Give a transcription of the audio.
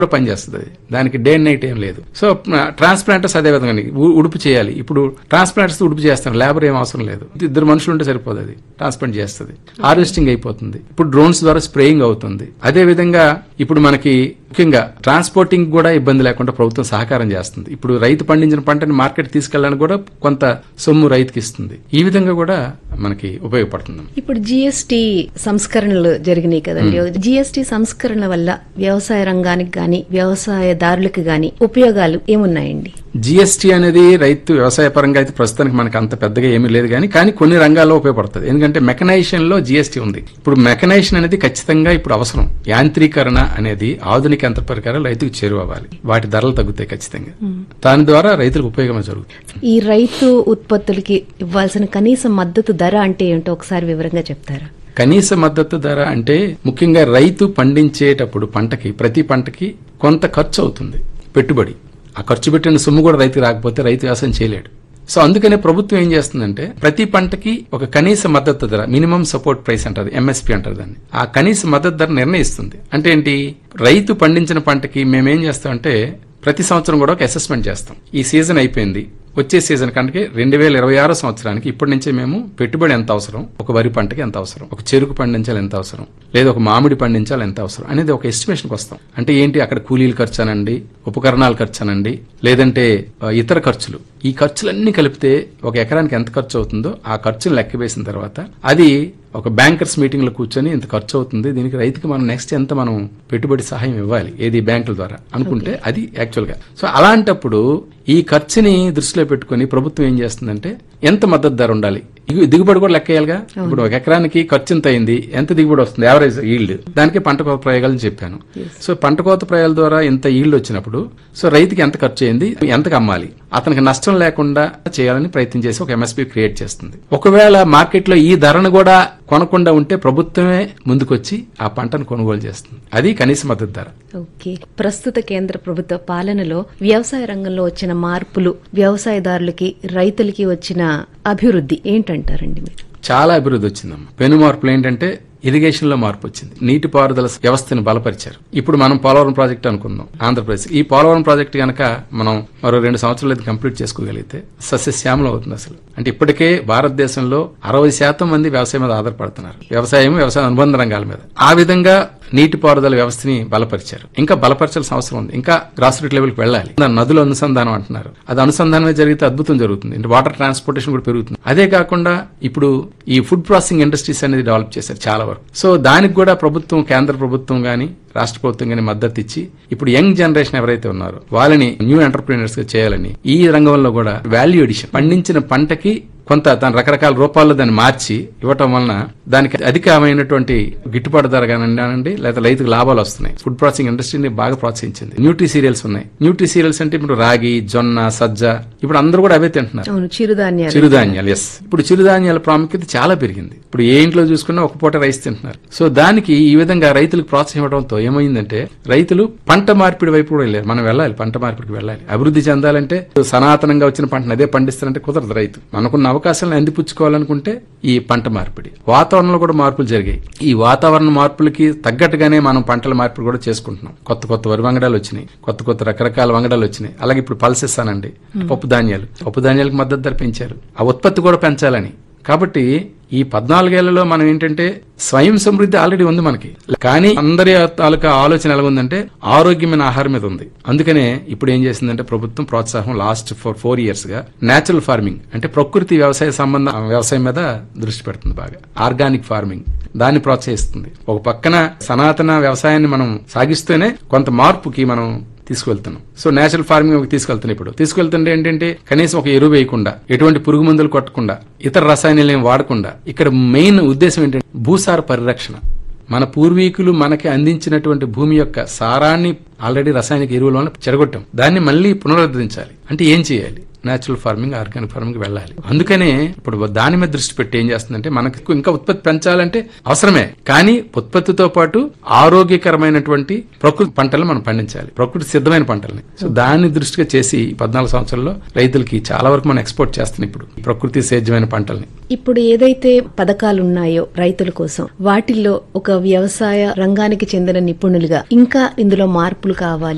కూడా పనిచేస్తుంది అది దానికి డే అండ్ నైట్ ఏం లేదు సో ట్రాన్స్ప్లాంటర్స్ అదే విధంగా ఉ- ఉడుపు చేయాలి ఇప్పుడు ట్రాన్స్ప్లాంటర్స్ ఉడుపు చేస్తారు లేబర్ ఏం అవసరం లేదు ఇద్దరు మనుషులు ఉంటే సరిపోదు అది ట్రాన్స్ప్లాంట్ చేస్తుంది హార్వెస్టింగ్ అయిపోతుంది ఇప్పుడు డ్రోన్స్ ద్వారా స్ప్రేయింగ్ అవుతుంది అదే విధంగా ఇప్పుడు మనకి ముఖ్యంగా ట్రాన్స్పోర్టింగ్ కూడా ఇబ్బంది లేకుండా ప్రభుత్వం సహకారం చేస్తుంది ఇప్పుడు రైతు పండించిన పంటని మార్కెట్ తీసుకెళ్ళడానికి కూడా కొంత సొమ్ము రైతుకి ఇస్తుంది ఈ విధంగా కూడా మనకి ఉపయోగపడుతుంది ఇప్పుడు జిఎస్టి సంస్కరణలు జరిగినాయి కదండి జిఎస్టి సంస్కరణ వల్ల వ్యవసాయ రంగానికి గాని వ్యవసాయదారులకు గాని ఉపయోగాలు ఏమున్నాయండి జిఎస్టీ అనేది రైతు వ్యవసాయ పరంగా అయితే ప్రస్తుతానికి మనకు అంత పెద్దగా ఏమీ లేదు కానీ కానీ కొన్ని రంగాల్లో ఉపయోగపడుతుంది ఎందుకంటే మెకనైజేషన్ లో జిఎస్టీ ఉంది ఇప్పుడు మెకనైజేషన్ అనేది ఖచ్చితంగా ఇప్పుడు అవసరం యాంత్రీకరణ అనేది ఆధునిక యంత్ర పరికరాలు రైతుకు చేరువవ్వాలి వాటి ధరలు తగ్గుతాయి ఖచ్చితంగా దాని ద్వారా రైతులకు ఉపయోగమే జరుగుతుంది ఈ రైతు ఉత్పత్తులకి ఇవ్వాల్సిన కనీస మద్దతు ధర అంటే ఏంటో ఒకసారి వివరంగా చెప్తారా కనీస మద్దతు ధర అంటే ముఖ్యంగా రైతు పండించేటప్పుడు పంటకి ప్రతి పంటకి కొంత ఖర్చు అవుతుంది పెట్టుబడి ఆ ఖర్చు పెట్టిన సొమ్ము కూడా రైతుకి రాకపోతే రైతు వ్యవసాయం చేయలేడు సో అందుకనే ప్రభుత్వం ఏం చేస్తుందంటే ప్రతి పంటకి ఒక కనీస మద్దతు ధర మినిమం సపోర్ట్ ప్రైస్ అంటారు ఎంఎస్పీ అంటారు దాన్ని ఆ కనీస మద్దతు ధర నిర్ణయిస్తుంది అంటే ఏంటి రైతు పండించిన పంటకి మేమేం చేస్తామంటే ప్రతి సంవత్సరం కూడా ఒక అసెస్మెంట్ చేస్తాం ఈ సీజన్ అయిపోయింది వచ్చే సీజన్ కంటే రెండు వేల ఇరవై ఆరో సంవత్సరానికి ఇప్పటి నుంచే మేము పెట్టుబడి ఎంత అవసరం ఒక వరి పంటకి ఎంత అవసరం ఒక చెరుకు పండించాలి ఎంత అవసరం లేదా ఒక మామిడి పండించాలి ఎంత అవసరం అనేది ఒక ఎస్టిమేషన్కి వస్తాం అంటే ఏంటి అక్కడ కూలీల ఖర్చు అనండి ఉపకరణాల ఖర్చు అనండి లేదంటే ఆ, ఇతర ఖర్చులు ఈ ఖర్చులన్నీ కలిపితే ఒక ఎకరానికి ఎంత ఖర్చు అవుతుందో ఆ ఖర్చును లెక్క వేసిన తర్వాత అది ఒక బ్యాంకర్స్ మీటింగ్ లో కూర్చొని ఇంత ఖర్చు అవుతుంది దీనికి రైతుకి మనం నెక్స్ట్ ఎంత మనం పెట్టుబడి సహాయం ఇవ్వాలి ఏది బ్యాంకుల ద్వారా అనుకుంటే అది యాక్చువల్ గా సో అలాంటప్పుడు ఈ ఖర్చుని దృష్టిలో పెట్టుకుని ప్రభుత్వం ఏం చేస్తుందంటే ఎంత మద్దతు ధర ఉండాలి ఇగు- దిగుబడి కూడా లెక్కేయాలిగా ఇప్పుడు ఒక ఎకరానికి ఖర్చు ఎంత అయింది ఎంత దిగుబడి వస్తుంది యావరేజ్ ఈల్డ్ దానికి పంట కోత ప్రయోగాలు చెప్పాను సో పంట కోత ప్రయోగాల ద్వారా ఇంత ఈల్డ్ వచ్చినప్పుడు సో రైతుకి ఎంత ఖర్చు అయింది ఎంతకు అమ్మాలి అతనికి నష్టం లేకుండా చేయాలని ప్రయత్నం చేసి ఒక ఎంఎస్పీ క్రియేట్ చేస్తుంది ఒకవేళ మార్కెట్ లో ఈ ధరను కూడా కొనకుండా ఉంటే ప్రభుత్వమే ముందుకొచ్చి ఆ పంటను కొనుగోలు చేస్తుంది అది కనీస మద్దతు ధర ఓకే ప్రస్తుత కేంద్ర ప్రభుత్వ పాలనలో వ్యవసాయ రంగంలో వచ్చిన మార్పులు వ్యవసాయదారులకి రైతులకి వచ్చిన అభివృద్ధి ఏంటంటారండి మీరు చాలా అభివృద్ధి వచ్చిందమ్మా పెను మార్పులు ఏంటంటే ఇరిగేషన్ లో మార్పు వచ్చింది నీటిపారుదల వ్యవస్థను బలపరిచారు ఇప్పుడు మనం పోలవరం ప్రాజెక్ట్ అనుకుందాం ఆంధ్రప్రదేశ్ ఈ పోలవరం ప్రాజెక్ట్ గనక మనం మరో రెండు సంవత్సరాలు అయితే కంప్లీట్ చేసుకోగలిగితే సస్యశ్యామలం అవుతుంది అసలు అంటే ఇప్పటికే భారతదేశంలో అరవై శాతం మంది వ్యవసాయం మీద ఆధారపడుతున్నారు వ్యవసాయం వ్యవసాయ అనుబంధ రంగాల మీద ఆ విధంగా నీటిపారుదల వ్యవస్థని బలపరిచారు ఇంకా బలపరచాల్సిన అవసరం ఉంది ఇంకా గ్రాస్ రూట్ లెవెల్కి వెళ్ళాలి దాని నదుల అనుసంధానం అంటున్నారు అది అనుసంధానమే జరిగితే అద్భుతం జరుగుతుంది అంటే వాటర్ ట్రాన్స్పోర్టేషన్ కూడా పెరుగుతుంది అదే కాకుండా ఇప్పుడు ఈ ఫుడ్ ప్రాసెసింగ్ ఇండస్ట్రీస్ అనేది డెవలప్ చేశారు చాలా వరకు సో దానికి కూడా ప్రభుత్వం కేంద్ర ప్రభుత్వం గాని రాష్ట్ర ప్రభుత్వం గాని మద్దతు ఇచ్చి ఇప్పుడు యంగ్ జనరేషన్ ఎవరైతే ఉన్నారో వాళ్ళని న్యూ ఎంటర్ప్రీనర్స్ గా చేయాలని ఈ రంగంలో కూడా వాల్యూ ఎడిషన్ పండించిన పంటకి కొంత దాని రకరకాల రూపాల్లో దాన్ని మార్చి ఇవ్వటం వలన దానికి అధికమైనటువంటి గిట్టుబాటు ధర కానివ్వండి లేదా రైతుకు లాభాలు వస్తున్నాయి ఫుడ్ ప్రాసెసింగ్ ఇండస్ట్రీని బాగా ప్రోత్సహించింది న్యూట్రీ సీరియల్స్ ఉన్నాయి న్యూట్రీ సీరియల్స్ అంటే ఇప్పుడు రాగి జొన్న సజ్జ ఇప్పుడు అందరూ కూడా అవే తింటున్నారు అవును చిరుధాన్యాలు చిరుధాన్యాలు ఎస్ ఇప్పుడు చిరుధాన్యాల ప్రాముఖ్యత చాలా పెరిగింది ఇప్పుడు ఏ ఇంట్లో చూసుకున్నా ఒక పూట రైస్ తింటున్నారు సో దానికి ఈ విధంగా రైతులకు ప్రోత్సాహం ఇవ్వడంతో ఏమైందంటే రైతులు పంట మార్పిడి వైపు కూడా వెళ్ళారు మనం వెళ్ళాలి పంట మార్పిడికి వెళ్ళాలి అభివృద్ధి చెందాలంటే సనాతనంగా వచ్చిన పంటను అదే పండిస్తారంటే కుదరదు రైతు మనకున్న అవకాశాలను అందిపుచ్చుకోవాలనుకుంటే ఈ పంట మార్పిడి వాతావరణంలో కూడా మార్పులు జరిగాయి ఈ వాతావరణ మార్పులకి తగ్గట్టుగానే మనం పంటల మార్పిడి కూడా చేసుకుంటున్నాం కొత్త కొత్త వరి వంగడాలు వచ్చినాయి కొత్త కొత్త రకరకాల వంగడాలు వచ్చినాయి అలాగే ఇప్పుడు పల్సెస్ అనండి పప్పు ధాన్యాలు పప్పు ధాన్యాలకు మద్దతు ధర పెంచారు ఆ ఉత్పత్తి కూడా పెంచాలని కాబట్టి ఈ పద్నాలుగేళ్లలో మనం ఏంటంటే స్వయం సమృద్ధి ఆల్రెడీ ఉంది మనకి కానీ అందరి తాలూకా ఆలోచన ఎలా ఉందంటే ఆరోగ్యమైన ఆహారం మీద ఉంది అందుకనే ఇప్పుడు ఏం చేసిందంటే ప్రభుత్వం ప్రోత్సాహం లాస్ట్ ఫోర్ ఫోర్ ఇయర్స్ గా నేచురల్ ఫార్మింగ్ అంటే ప్రకృతి వ్యవసాయ సంబంధ వ్యవసాయం మీద దృష్టి పెడుతుంది బాగా ఆర్గానిక్ ఫార్మింగ్ దాన్ని ప్రోత్సహిస్తుంది ఒక పక్కన సనాతన వ్యవసాయాన్ని మనం సాగిస్తూనే కొంత మార్పుకి మనం తీసుకువెళ్తున్నాం సో నేచురల్ ఫార్మింగ్ తీసుకెళ్తున్నాం ఇప్పుడు తీసుకెళ్తుంటే ఏంటంటే కనీసం ఒక ఎరువు వేయకుండా ఎటువంటి పురుగు మందులు కొట్టకుండా ఇతర రసాయనాలు ఏం వాడకుండా ఇక్కడ మెయిన్ ఉద్దేశం ఏంటంటే భూసార పరిరక్షణ మన పూర్వీకులు మనకి అందించినటువంటి భూమి యొక్క సారాన్ని ఆల్రెడీ రసాయనిక ఎరువుల వల్ల చెడగొట్టాం దాన్ని మళ్ళీ పునరుద్ధరించాలి అంటే ఏం చేయాలి నేచురల్ ఫార్మింగ్ ఆర్గానిక్ ఫార్మింగ్ వెళ్ళాలి అందుకనే ఇప్పుడు దాని మీద దృష్టి పెట్టి ఏం చేస్తుందంటే మనకు ఇంకా ఉత్పత్తి పెంచాలంటే అవసరమే కానీ ఉత్పత్తితో పాటు ఆరోగ్యకరమైనటువంటి ప్రకృతి పంటలు మనం పండించాలి ప్రకృతి సిద్ధమైన పంటల్ని సో దాన్ని దృష్టిగా చేసి ఈ పద్నాలుగు సంవత్సరాల్లో రైతులకి చాలా వరకు మనం ఎక్స్పోర్ట్ చేస్తున్నాం ఇప్పుడు ఈ ప్రకృతి సేద్యమైన పంటల్ని ఇప్పుడు ఏదైతే పథకాలు ఉన్నాయో రైతుల కోసం వాటిల్లో ఒక వ్యవసాయ రంగానికి చెందిన నిపుణులుగా ఇంకా ఇందులో మార్పులు కావాలి